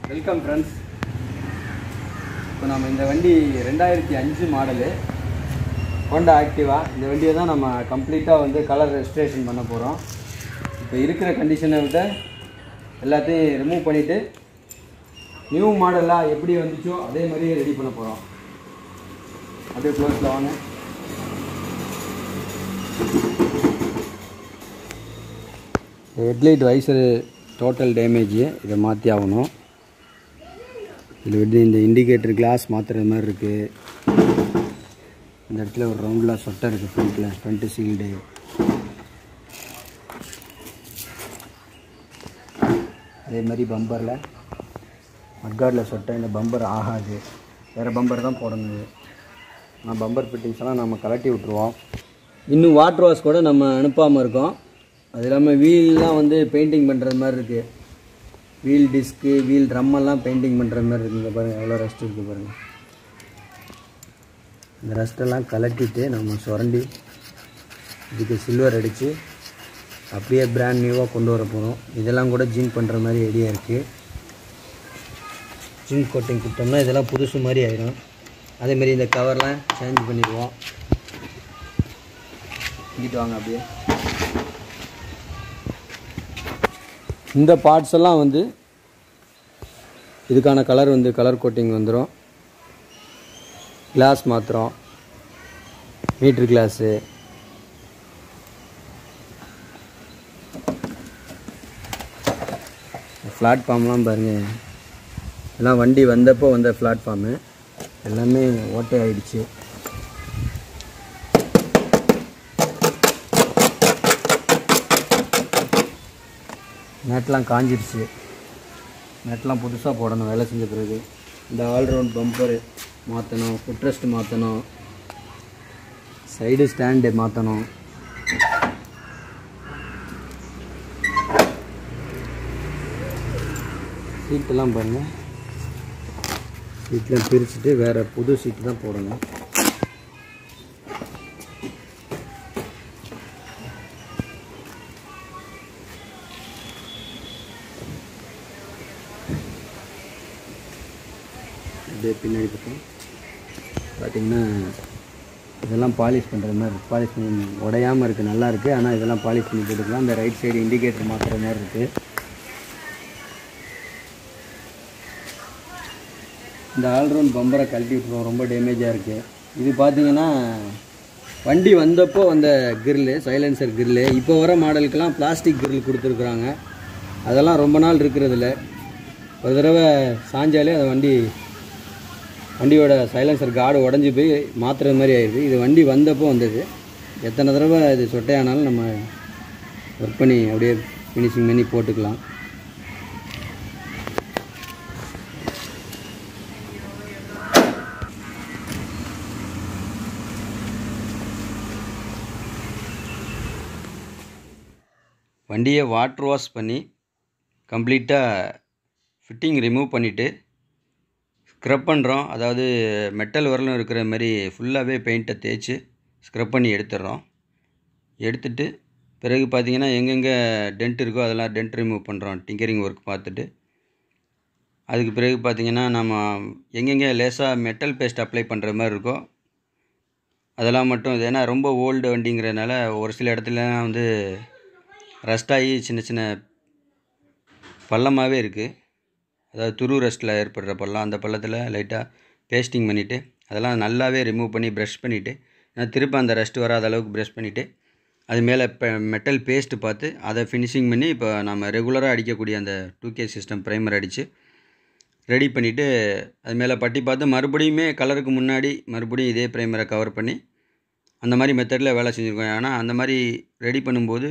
Welcome friends இப்போ நம்ம இந்த வண்டி ரெண்டாயிரத்தி அஞ்சு மாடலு ஹோண்டா ஆக்டிவா இந்த வண்டியை தான் நம்ம கம்ப்ளீட்டாக வந்து கலர் ரெஜிஸ்ட்ரேஷன் பண்ண போகிறோம் இப்போ இருக்கிற கண்டிஷனை விட எல்லாத்தையும் ரிமூவ் பண்ணிவிட்டு நியூ மாடலாக எப்படி வந்துச்சோ அதே மாதிரியே ரெடி பண்ண போகிறோம் அப்படியே க்ளோஸில் வாங்க ஹெட்லைட் வைசரு டோட்டல் டேமேஜ் இதை மாற்றி ஆகணும் இதில் வந்து இந்த இண்டிகேட்டர் கிளாஸ் மாற்றுற மாதிரி இருக்குது இந்த இடத்துல ஒரு ரவுண்டில் சொட்டை இருக்குது ஃப்ரண்ட்டில் ஃப்ரண்ட்டு சீல்டு அதே மாதிரி பம்பரில் மட்கார்டில் சொட்டை இந்த பம்பர் ஆகாது வேறு பம்பர் தான் போடணும் இது. ஆனால் பம்பர் ஃபிட்டிங்ஸ் எல்லாம் நம்ம கலட்டி விட்ருவோம் இன்னும் வாட்டர் வாஷ் கூட நம்ம அனுப்பாமல் இருக்கோம் அது இல்லாமல் வீல்லாம் வந்து பெயிண்டிங் பண்ணுறது மாதிரி இருக்குது வீல் டிஸ்க்கு வீல் ட்ரம்மெல்லாம் பெயிண்டிங் பண்ணுற மாதிரி இருக்குங்க பாருங்கள் எவ்வளோ ரஸ்ட் இருக்குது பாருங்கள் இந்த ரஸ்ட்டெல்லாம் கலட்டிட்டு நம்ம சுரண்டி இதுக்கு சில்வர் அடித்து அப்படியே பிராண்ட் நியூவாக கொண்டு வர போகிறோம் இதெல்லாம் கூட ஜிங்க் பண்ணுற மாதிரி ஐடியா இருக்குது ஜிங்க் கோட்டிங் கொடுத்தோம்னா இதெல்லாம் புதுசு மாதிரி ஆயிடும் அதேமாரி இந்த கவர்லாம் சேஞ்ச் பண்ணிடுவோம் இங்கிட்டு வாங்க அப்படியே இந்த பார்ட்ஸ் எல்லாம் வந்து இதுக்கான கலர் வந்து கலர் கோட்டிங் வந்துடும் கிளாஸ் மாத்திரம் மீட்ரு கிளாஸு பிளாட்ஃபார்ம்லாம் பாருங்கள் எல்லாம் வண்டி வந்தப்போ வந்த பிளாட்ஃபார்மு எல்லாமே ஓட்டை ஆயிடுச்சு நேட்டெலாம் காஞ்சிருச்சு நேட்டெலாம் புதுசாக போடணும் வேலை செஞ்ச பிறகு இந்த ஆல்ரவுண்ட் பம்பரு மாற்றணும் ஃபுட்ரெஸ்ட் மாற்றணும் சைடு ஸ்டாண்டு மாற்றணும் சீட்டெல்லாம் பாருங்கள் சீட்லாம் பிரிச்சுட்டு வேறு புது சீட்டு தான் போடணும் அப்படியே பின்னாடி பக்கம் பார்த்திங்கன்னா இதெல்லாம் பாலிஷ் பண்ணுற மாதிரி இருக்கு பாலிஷ் பண்ணி உடையாமல் இருக்குது நல்லா இருக்குது ஆனால் இதெல்லாம் பாலிஷ் பண்ணி போட்டுக்கலாம் இந்த ரைட் சைடு இண்டிகேட்டர் மாற்றுற மாதிரி இருக்குது இந்த ஆல்ரவுண்ட் பம்பரை கழட்டி விட்ருவோம் ரொம்ப டேமேஜாக இருக்குது இது பார்த்தீங்கன்னா வண்டி வந்தப்போ வந்த கிரில்லு சைலன்சர் கிரில்லு இப்போ வர மாடலுக்கெல்லாம் பிளாஸ்டிக் கிரில் கொடுத்துருக்குறாங்க அதெல்லாம் ரொம்ப நாள் இருக்கிறதில்ல ஒரு தடவை சாஞ்சாலே அந்த வண்டி வண்டியோட சைலன்சர் கார்டு உடஞ்சி போய் மாற்றுற மாதிரி ஆயிடுது இது வண்டி வந்தப்போ வந்தது எத்தனை தடவை இது சொட்டையானாலும் நம்ம ஒர்க் பண்ணி அப்படியே ஃபினிஷிங் பண்ணி போட்டுக்கலாம் வண்டியை வாட்டர் வாஷ் பண்ணி கம்ப்ளீட்டாக ஃபிட்டிங் ரிமூவ் பண்ணிவிட்டு ஸ்க்ரப் பண்ணுறோம் அதாவது மெட்டல் வரலும் இருக்கிற மாதிரி ஃபுல்லாகவே பெயிண்ட்டை தேய்ச்சி ஸ்க்ரப் பண்ணி எடுத்துடுறோம் எடுத்துட்டு பிறகு பார்த்தீங்கன்னா எங்கெங்கே டென்ட் இருக்கோ அதெல்லாம் டென்ட் ரிமூவ் பண்ணுறோம் டிங்கரிங் ஒர்க் பார்த்துட்டு அதுக்கு பிறகு பார்த்தீங்கன்னா நம்ம எங்கெங்கே லேசாக மெட்டல் பேஸ்ட் அப்ளை பண்ணுற மாதிரி இருக்கோ அதெல்லாம் மட்டும் இது ஏன்னா ரொம்ப ஓல்டு வண்டிங்கிறதுனால ஒரு சில இடத்துலலாம் வந்து ரஸ்ட் ஆகி சின்ன சின்ன பள்ளமாகவே இருக்குது அதாவது துரு ரஸ்ட்டில் ஏற்படுற பள்ளம் அந்த பள்ளத்தில் லைட்டாக பேஸ்டிங் பண்ணிவிட்டு அதெல்லாம் நல்லாவே ரிமூவ் பண்ணி ப்ரஷ் பண்ணிவிட்டு நான் திரும்ப அந்த ரஸ்ட் வராத அளவுக்கு ப்ரஷ் பண்ணிவிட்டு அது மேலே இப்போ மெட்டல் பேஸ்ட்டு பார்த்து அதை ஃபினிஷிங் பண்ணி இப்போ நம்ம ரெகுலராக அடிக்கக்கூடிய அந்த டூ கே சிஸ்டம் ப்ரைமர் அடித்து ரெடி பண்ணிவிட்டு அது மேலே பட்டி பார்த்து மறுபடியுமே கலருக்கு முன்னாடி மறுபடியும் இதே ப்ரைமரை கவர் பண்ணி அந்த மாதிரி மெத்தடில் வேலை செஞ்சுருக்கோம் ஆனால் அந்த மாதிரி ரெடி பண்ணும்போது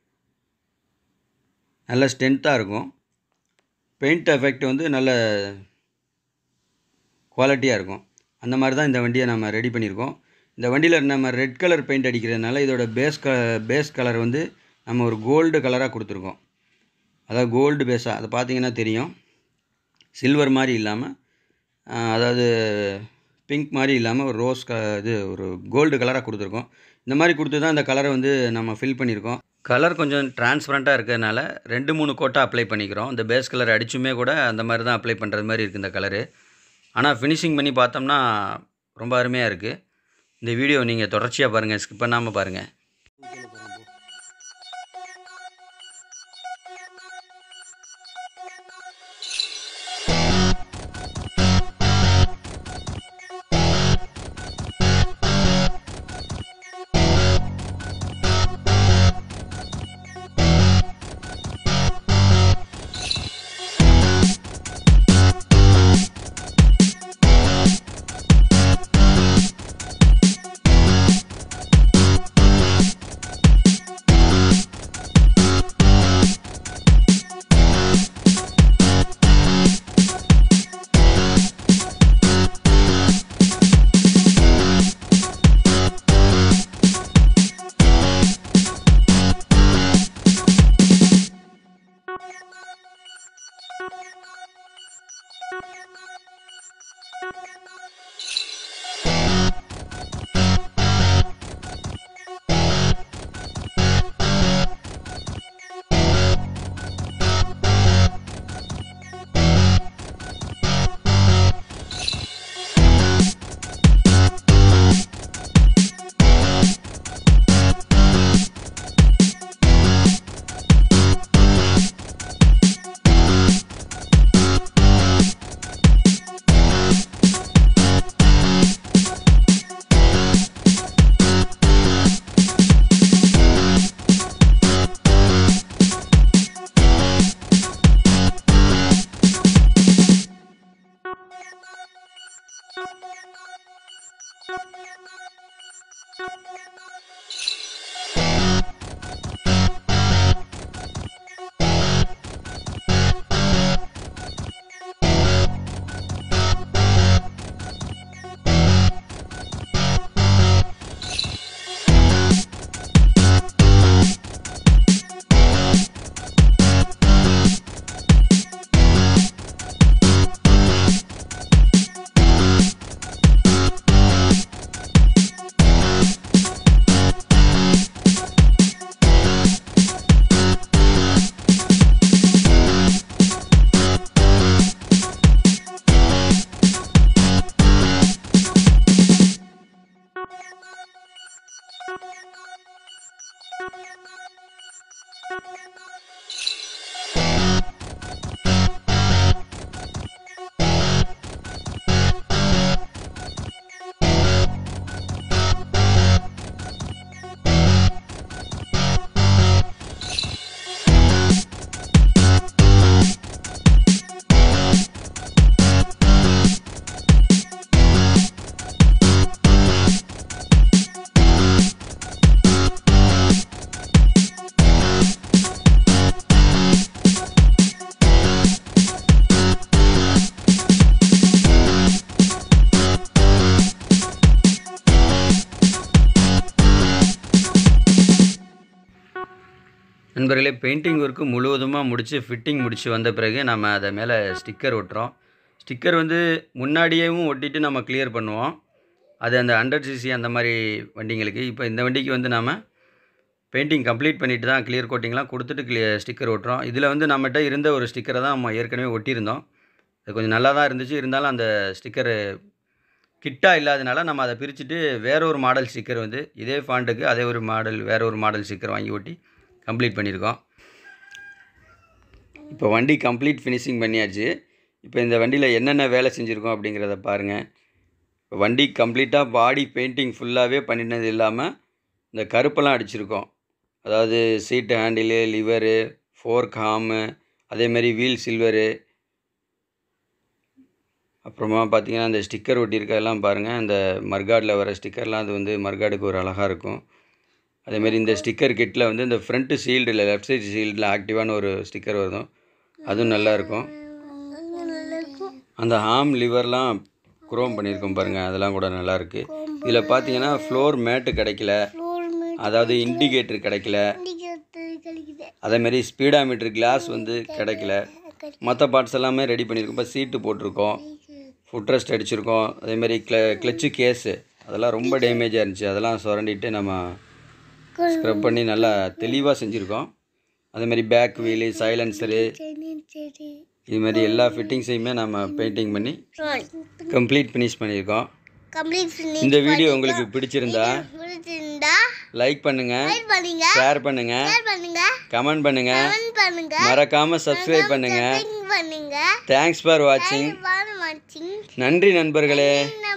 நல்ல ஸ்ட்ரென்த்தாக இருக்கும் பெயிண்ட் எஃபெக்ட் வந்து நல்ல குவாலிட்டியாக இருக்கும் அந்த மாதிரி தான் இந்த வண்டியை நம்ம ரெடி பண்ணியிருக்கோம் இந்த வண்டியில் நம்ம ரெட் கலர் பெயிண்ட் அடிக்கிறதுனால இதோட பேஸ் க பேஸ் கலர் வந்து நம்ம ஒரு கோல்டு கலராக கொடுத்துருக்கோம் அதாவது கோல்டு பேஸாக அதை பார்த்தீங்கன்னா தெரியும் சில்வர் மாதிரி இல்லாமல் அதாவது பிங்க் மாதிரி இல்லாமல் ஒரு ரோஸ் க இது ஒரு கோல்டு கலராக கொடுத்துருக்கோம் இந்த மாதிரி கொடுத்து தான் இந்த கலரை வந்து நம்ம ஃபில் பண்ணியிருக்கோம் கலர் கொஞ்சம் டிரான்ஸ்பரண்ட்டாக இருக்கிறதுனால ரெண்டு மூணு கோட்டாக அப்ளை பண்ணிக்கிறோம் இந்த பேஸ் கலர் அடிச்சுமே கூட அந்த மாதிரி தான் அப்ளை பண்ணுறது மாதிரி இருக்குது இந்த கலரு ஆனால் ஃபினிஷிங் பண்ணி பார்த்தோம்னா ரொம்ப அருமையாக இருக்குது இந்த வீடியோ நீங்கள் தொடர்ச்சியாக பாருங்கள் ஸ்கிப் பண்ணாமல் பாருங்கள் நண்பர்களே பெயிண்டிங் ஒர்க்கு முழுவதுமாக முடித்து ஃபிட்டிங் முடித்து வந்த பிறகு நம்ம அதை மேலே ஸ்டிக்கர் ஒட்டுறோம் ஸ்டிக்கர் வந்து முன்னாடியேவும் ஒட்டிட்டு நம்ம கிளியர் பண்ணுவோம் அது அந்த ஹண்ட்ரட் சிசி அந்த மாதிரி வண்டிங்களுக்கு இப்போ இந்த வண்டிக்கு வந்து நாம் பெயிண்டிங் கம்ப்ளீட் பண்ணிட்டு தான் கிளியர் கோட்டிங்லாம் கொடுத்துட்டு கிளியர் ஸ்டிக்கர் ஒட்டுறோம் இதில் வந்து நம்மகிட்ட இருந்த ஒரு ஸ்டிக்கரை தான் நம்ம ஏற்கனவே ஒட்டியிருந்தோம் அது கொஞ்சம் நல்லா தான் இருந்துச்சு இருந்தாலும் அந்த ஸ்டிக்கரு கிட்டாக இல்லாதனால நம்ம அதை பிரிச்சுட்டு வேற ஒரு மாடல் ஸ்டிக்கர் வந்து இதே ஃபாண்ட்டுக்கு அதே ஒரு மாடல் வேற ஒரு மாடல் ஸ்டிக்கர் வாங்கி ஒட்டி கம்ப்ளீட் பண்ணியிருக்கோம் இப்போ வண்டி கம்ப்ளீட் ஃபினிஷிங் பண்ணியாச்சு இப்போ இந்த வண்டியில் என்னென்ன வேலை செஞ்சுருக்கோம் அப்படிங்கிறத பாருங்கள் இப்போ வண்டி கம்ப்ளீட்டாக பாடி பெயிண்டிங் ஃபுல்லாகவே பண்ணினது இல்லாமல் இந்த கருப்பெல்லாம் அடிச்சிருக்கோம் அதாவது சீட்டு ஹேண்டிலு லிவரு ஃபோர்க் ஹாமு அதேமாரி வீல் சில்வரு அப்புறமா பார்த்தீங்கன்னா அந்த ஸ்டிக்கர் ஒட்டியிருக்கதெல்லாம் பாருங்கள் அந்த மர்காடில் வர ஸ்டிக்கர்லாம் அது வந்து மர்காடுக்கு ஒரு அழகாக இருக்கும் அதேமாரி இந்த ஸ்டிக்கர் கிட்டில் வந்து இந்த ஃப்ரண்ட்டு சீல்டில் லெஃப்ட் சைடு சீல்டில் ஆக்டிவான ஒரு ஸ்டிக்கர் வரும் அதுவும் நல்லா இருக்கும் அந்த ஹாம் லிவர்லாம் குரோம் பண்ணியிருக்கோம் பாருங்கள் அதெல்லாம் கூட நல்லா இருக்கு இதில் பார்த்தீங்கன்னா ஃப்ளோர் மேட்டு கிடைக்கல அதாவது இண்டிகேட்டர் கிடைக்கல அதேமாரி ஸ்பீடாமீட்டர் கிளாஸ் வந்து கிடைக்கல மற்ற பார்ட்ஸ் எல்லாமே ரெடி பண்ணியிருக்கோம் இப்போ சீட்டு போட்டிருக்கோம் ஃபுட் ரெஸ்ட் அடிச்சிருக்கோம் அதேமாரி க்ள கிளச்சு கேஸு அதெல்லாம் ரொம்ப டேமேஜாக இருந்துச்சு அதெல்லாம் சுரண்டிட்டு நம்ம ஸ்க்ரப் பண்ணி நல்லா தெளிவாக செஞ்சுருக்கோம் அதே மாதிரி பேக் வீலு சைலன்சரு சரி சரி இது மாதிரி எல்லா ஃபிட்டிங்ஸையுமே நம்ம பெயிண்டிங் பண்ணி கம்ப்ளீட் ஃபினிஷ் பண்ணியிருக்கோம் கம்ப்ளீட் பண்ணி இந்த வீடியோ உங்களுக்கு பிடிச்சிருந்தா பிடிச்சிருந்தா லைக் பண்ணுங்கள் லைக் பண்ணுங்க ஷேர் பண்ணுங்கள் ஷேர் பண்ணுங்க கமெண்ட் பண்ணுங்கள் கமெண்ட் பண்ணுங்க மறக்காமல் சப்ஸ்கிரைப் பண்ணுங்கள் லிங்க் பண்ணுங்க தேங்க்ஸ் ஃபார் வாட்சிங் பாரு வாட்சிங் நன்றி நண்பர்களே நன்றி